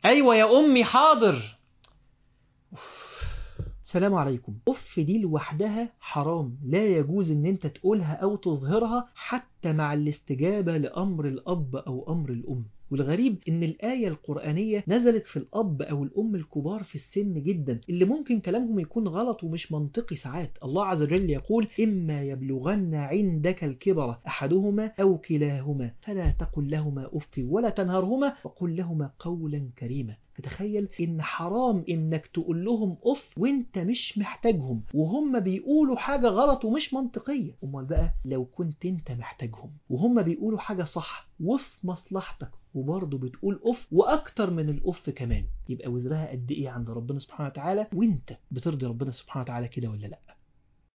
ايوه يا امي حاضر السلام عليكم أف دي لوحدها حرام لا يجوز ان انت تقولها او تظهرها حتى مع الاستجابة لأمر الأب أو أمر الأم والغريب ان الآية القرآنية نزلت في الأب أو الأم الكبار في السن جدا اللي ممكن كلامهم يكون غلط ومش منطقي ساعات الله عز وجل يقول إما يبلغن عندك الكبر أحدهما أو كلاهما فلا تقل لهما أف ولا تنهرهما وقل لهما قولا كريما فتخيل ان حرام انك تقول لهم اف وانت مش محتاجهم وهم بيقولوا حاجة غلط ومش منطقية امال بقى لو كنت انت محتاجهم وهم بيقولوا حاجة صح وفي مصلحتك وبرضه بتقول اف واكتر من الاف كمان يبقى وزرها قد ايه عند ربنا سبحانه وتعالى وانت بترضي ربنا سبحانه وتعالى كده ولا لا